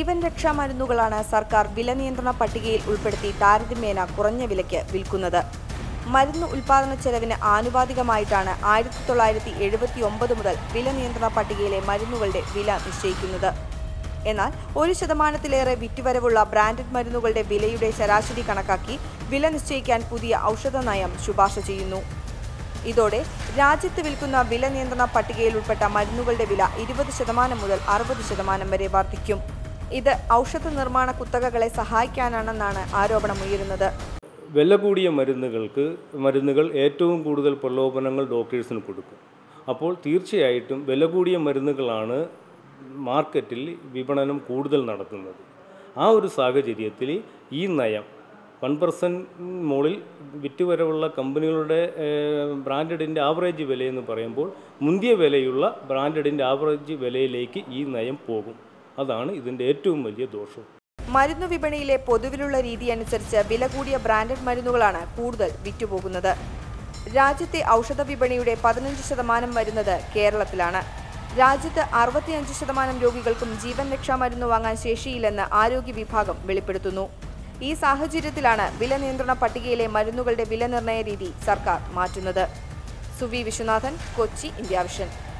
ജീവൻ രക്ഷാ മരുന്നുകളാണ് സർക്കാർ വില നിയന്ത്രണ പട്ടികയിൽ ഉൾപ്പെടുത്തി താരതമ്യേന കുറഞ്ഞ വിലയ്ക്ക് വിൽക്കുന്നത് മരുന്ന് ഉൽപാദന ചെലവിന് ആനുപാതികമായിട്ടാണ് ആയിരത്തി തൊള്ളായിരത്തി എഴുപത്തി ഒമ്പത് മുതൽ വില നിയന്ത്രണ പട്ടികയിലെ മരുന്നുകളുടെ വില നിശ്ചയിക്കുന്നത് എന്നാൽ ഒരു ശതമാനത്തിലേറെ വിറ്റുവരവുള്ള ബ്രാൻഡഡ് മരുന്നുകളുടെ വിലയുടെ ശരാശരി കണക്കാക്കി വില നിശ്ചയിക്കാൻ പുതിയ ഔഷധ നയം ശുപാർശ ചെയ്യുന്നു ഇതോടെ രാജ്യത്ത് വിൽക്കുന്ന വില നിയന്ത്രണ പട്ടികയിൽ ഉൾപ്പെട്ട മരുന്നുകളുടെ വില ഇരുപത് ശതമാനം മുതൽ അറുപത് ശതമാനം വരെ വർദ്ധിക്കും ഇത് ഔഷധ നിർമ്മാണ കുത്തകകളെ സഹായിക്കാനാണെന്നാണ് ആരോപണമുയരുന്നത് വില കൂടിയ മരുന്നുകൾക്ക് മരുന്നുകൾ ഏറ്റവും കൂടുതൽ പ്രലോഭനങ്ങൾ ഡോക്ടേഴ്സിന് കൊടുക്കും അപ്പോൾ തീർച്ചയായിട്ടും വില കൂടിയ മരുന്നുകളാണ് മാർക്കറ്റിൽ വിപണനം കൂടുതൽ നടത്തുന്നത് ആ ഒരു സാഹചര്യത്തിൽ ഈ നയം വൺ പെർസെൻറ്റ് മുകളിൽ വിറ്റുവരവുള്ള കമ്പനികളുടെ ബ്രാൻഡഡിൻ്റെ ആവറേജ് വിലയെന്ന് പറയുമ്പോൾ മുന്തിയ വിലയുള്ള ബ്രാൻഡഡിൻ്റെ ആവറേജ് വിലയിലേക്ക് ഈ നയം പോകും അതാണ് ഇതിൻ്റെ ഏറ്റവും വലിയ ദോഷം മരുന്നു വിപണിയിലെ പൊതുവിലുള്ള രീതി അനുസരിച്ച് വില കൂടിയ ബ്രാൻഡഡ് മരുന്നുകളാണ് കൂടുതൽ വിറ്റുപോകുന്നത് രാജ്യത്തെ ഔഷധ വിപണിയുടെ പതിനഞ്ച് ശതമാനം വരുന്നത് കേരളത്തിലാണ് രാജ്യത്ത് അറുപത്തിയഞ്ച് ശതമാനം രോഗികൾക്കും ജീവൻ രക്ഷാ മരുന്ന് വാങ്ങാൻ ശേഷിയില്ലെന്ന് ആരോഗ്യ വിഭാഗം വെളിപ്പെടുത്തുന്നു ഈ സാഹചര്യത്തിലാണ് വില നിയന്ത്രണ പട്ടികയിലെ മരുന്നുകളുടെ വില നിർണ്ണയ രീതി സർക്കാർ മാറ്റുന്നത് സുവി വിശ്വനാഥൻ കൊച്ചി ഇന്ത്യ വിഷൻ